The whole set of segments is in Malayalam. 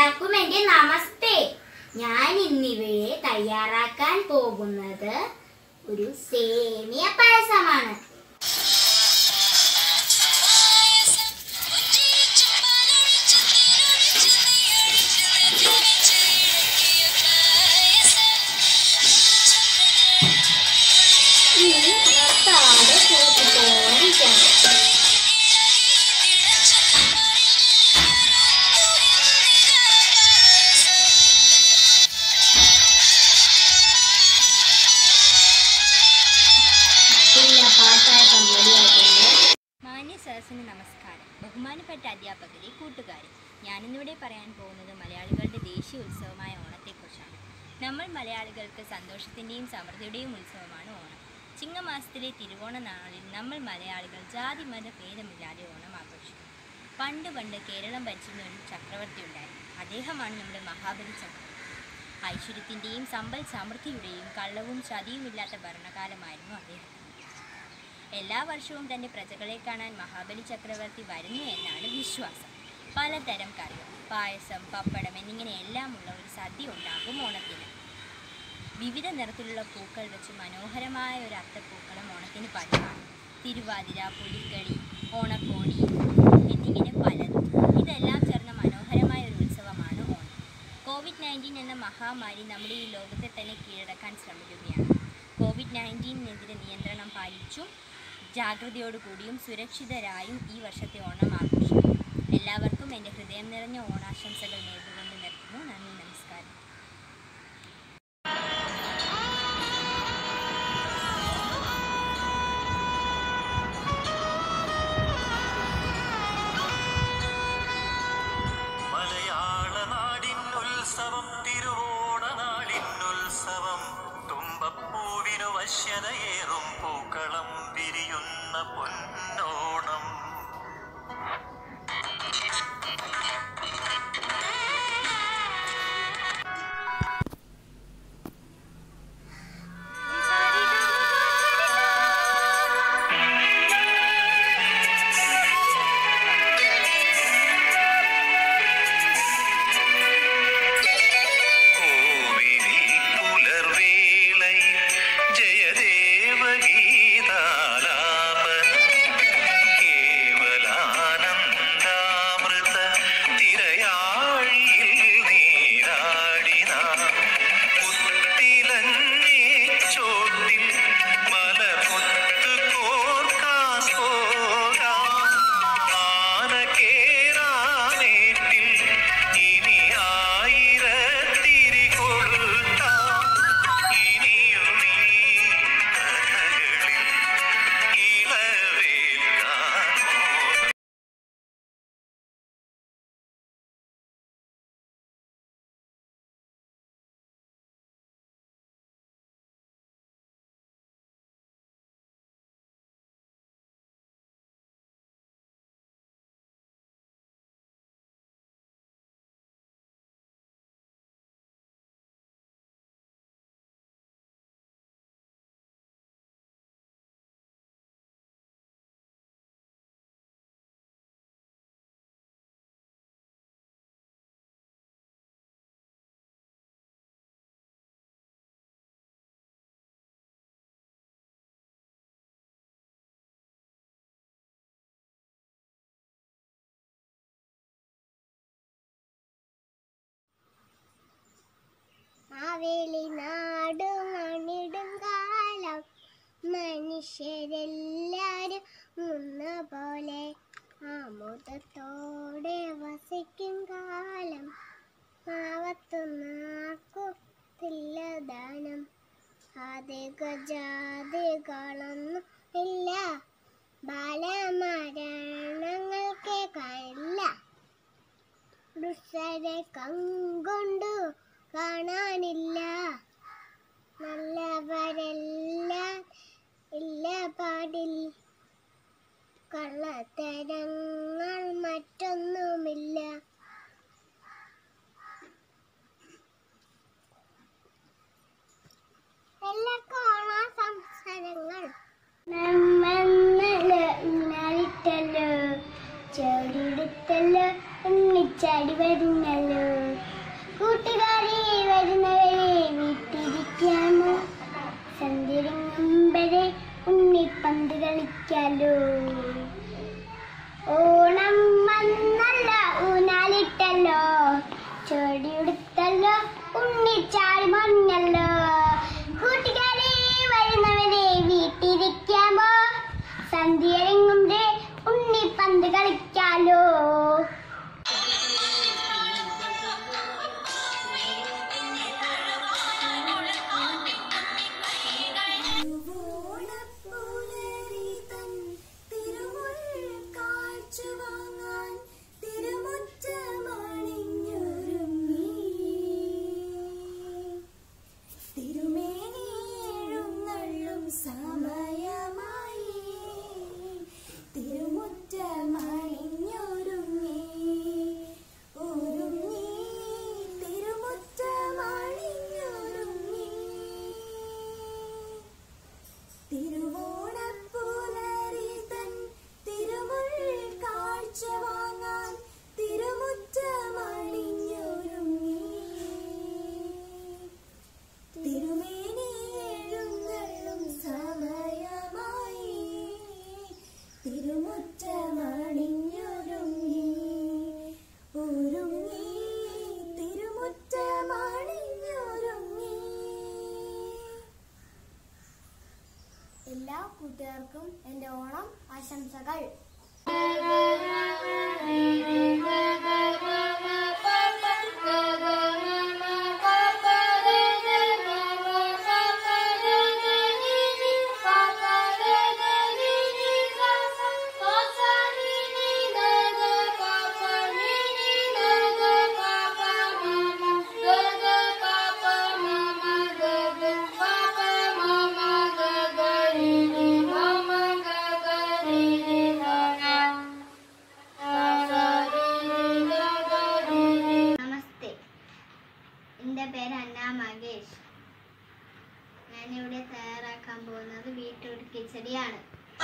എല്ലാവർക്കും എൻ്റെ നമസ്തേ ഞാൻ ഇന്നിവിടെ തയ്യാറാക്കാൻ പോകുന്നത് ഒരു സേമിയ പായസമാണ് ഇനി വറുത്താതെ കൂട്ടിക്കോണം ഇല്ല പാട്ടായസം റെഡിയായിട്ടുണ്ട് മാന്യ സദസ്സിന് നമസ്കാരം ബഹുമാനപ്പെട്ട അധ്യാപകരെ കൂട്ടുകാരെ ഞാനിന്നിവിടെ പറയാൻ പോകുന്നത് മലയാളികളുടെ ദേശീയ ഉത്സവമായ ഓണത്തെക്കുറിച്ചാണ് നമ്മൾ മലയാളികൾക്ക് സന്തോഷത്തിൻ്റെയും സമൃദ്ധിയുടെയും ഉത്സവമാണ് ഓണം ചിങ്ങമാസത്തിലെ തിരുവോണ നാളിൽ നമ്മൾ മലയാളികൾ ജാതി മത ഭേദമില്ലാതെ ഓണം ആഘോഷിക്കും പണ്ട് പണ്ട് കേരളം ഭരിച്ചിരുന്ന ഒരു ചക്രവർത്തി ഉണ്ടായിരുന്നു അദ്ദേഹമാണ് നമ്മുടെ മഹാബലി ചക്രവർത്തി ഐശ്വര്യത്തിൻ്റെയും സമ്പൽ സമൃദ്ധിയുടെയും കള്ളവും ചതിയുമില്ലാത്ത ഭരണകാലമായിരുന്നു അദ്ദേഹത്തിന് എല്ലാ വർഷവും തൻ്റെ പ്രജകളെ കാണാൻ മഹാബലി ചക്രവർത്തി വരുന്നു എന്നാണ് വിശ്വാസം പലതരം കറികൾ പായസം പപ്പടം എന്നിങ്ങനെ എല്ലാമുള്ള ഒരു സദ്യ ഉണ്ടാകും ഓണത്തിന് വിവിധ നിറത്തിലുള്ള പൂക്കൾ വെച്ച് മനോഹരമായ ഒരു അത്തപ്പൂക്കളം ഓണത്തിന് പതിവാണ് തിരുവാതിര പുലിക്കളി ഓണക്കോടി എന്നിങ്ങനെ പലതും ഇതെല്ലാം ചേർന്ന മനോഹരമായ ഒരു ഉത്സവമാണ് ഓണം കോവിഡ് നയൻറ്റീൻ എന്ന മഹാമാരി നമ്മുടെ ഈ ലോകത്തെ തന്നെ കീഴടക്കാൻ ശ്രമിക്കുകയാണ് കോവിഡ് നയൻറ്റീനെതിരെ നിയന്ത്രണം പാലിച്ചും ജാഗ്രതയോടുകൂടിയും സുരക്ഷിതരായും ഈ വർഷത്തെ ഓണം ആഘോഷിക്കും എല്ലാവർക്കും എൻ്റെ ഹൃദയം നിറഞ്ഞ ഓണാശംസകൾ നേർന്നുകൊണ്ട് നിർത്തുന്നു നന്ദി നമസ്കാരം മലയാള നാടിനുത്സവം തിരുവോണ നാടിനുത്സവം തുമ്പപ്പൂവിനു വശ്യതയേറും പൂക്കളം വിരിയുന്ന പൊന്നോണം കോവിലിൽ പുലർവേളയിൽ ജയദേവഗീതാലാപനം കേവലാനന്ദാമൃത തിരയാഴിയിൽ നീരാടിനാം പുത്തിലങ്ങേ ചോട്ടിൽ മലമുത്ത് കോർക്കാൻ പോകാം ആനക്കേറാനേറ്റിൽ ഇനി ആയിരത്തിരി കൊളുത്താം ഇനിയും ഈ കഥകളിൽ ഇളവേൽക്കാമോ മാവേലി നാട് മണിടും കാലം മനുഷ്യരെല്ലാരും മുന്ന പോലെ ആമുദത്തോടെ വസിക്കും കാലം ആവത്തുന്നാക്കുത്തില്ല ദാനം ആദികജാതികളൊന്നും ഇല്ല ബാലമരണങ്ങൾക്ക് കാണില്ല ദുഷ്ടരെ കങ്കൊണ്ടു കാണാനില്ല നല്ലവരെല്ലാം ഇല്ല പാടിൽ കള്ളത്തരങ്ങൾ മറ്റൊന്നുമില്ല എല്ലാ കോണ സംസാരങ്ങൾ ചെടിയെടുത്തല്ലോ ഉണ്ണിച്ചാടി വരുന്നല്ലോ ഊഞ്ഞാലിട്ടല്ലോ ഓണം വന്നല്ല ഊഞ്ഞാലിട്ടല്ലോ ചെടിയെടുത്തല്ലോ ഉണ്ണിച്ചാടി മഞ്ഞല്ലോ കൂട്ടുകാരെ വരുന്നവരെ വീട്ടിരിക്കാമോ സന്ധ്യയെങ്ങും ഉണ്ണിപ്പന്ത് കളിക്കാലോ സമയമായി തിരുമുറ്റമണിഞ്ഞൊരുങ്ങി ഒരുങ്ങി തിരുമുറ്റമണിഞ്ഞൊരുങ്ങി തിരുവോണപ്പുലരി തൻ തിരുമുൾ കാഴ്ച വാങ്ങാൻ തിരുമുറ്റമണിഞ്ഞൊരുങ്ങി തിരുമേനി എഴുന്നള്ളും സമയമായി തിരുമുറ്റമണിഞ്ഞൊരുങ്ങി ഒരുങ്ങി തിരുമുറ്റമണിഞ്ഞൊരുങ്ങി എല്ലാ കൂട്ടുകാർക്കും എൻ്റെ ഓണം ആശംസകൾ നമസ്തേ എൻ്റെ പേര് അന്ന മകേഷ് ഞാനിവിടെ തയ്യാറാക്കാൻ പോകുന്നത് ബീട്രൂട്ട് കിച്ചടിയാണ്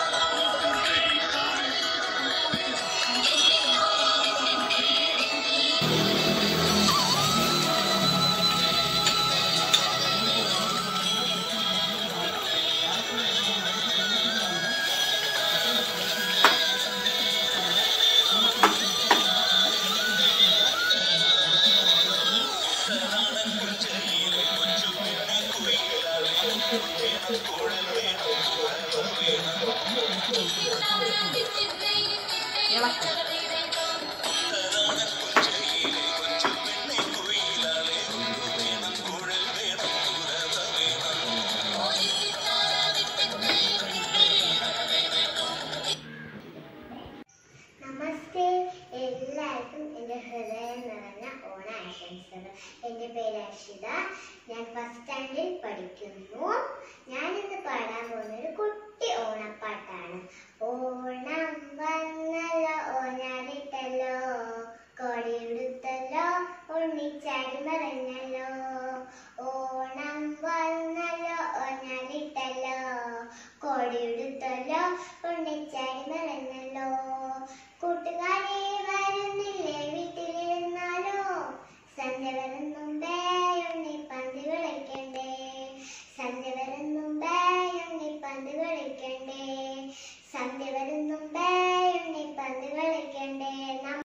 നമസ്തേ എല്ലാവർക്കും എൻ്റെ ഹൃദയം നിറഞ്ഞ ഓണ ആശംസകൾ എൻ്റെ പേര് അർഷിത ഞാൻ ഫസ്റ്റ് സ്റ്റാൻഡേർഡിൽ പഠിക്കുന്നു ഞാൻ ഇന്ന് പാടാൻ പോകുന്ന ഒരു കുട്ടി ഓണപ്പാട്ടാണ് ഓണം വന്നല്ലോ ഓഞ്ഞാലിട്ടല്ലോ കോടിയെടുത്തല്ലോ ഉണ്ണിച്ചാടി മറഞ്ഞല്ലോ ഓണം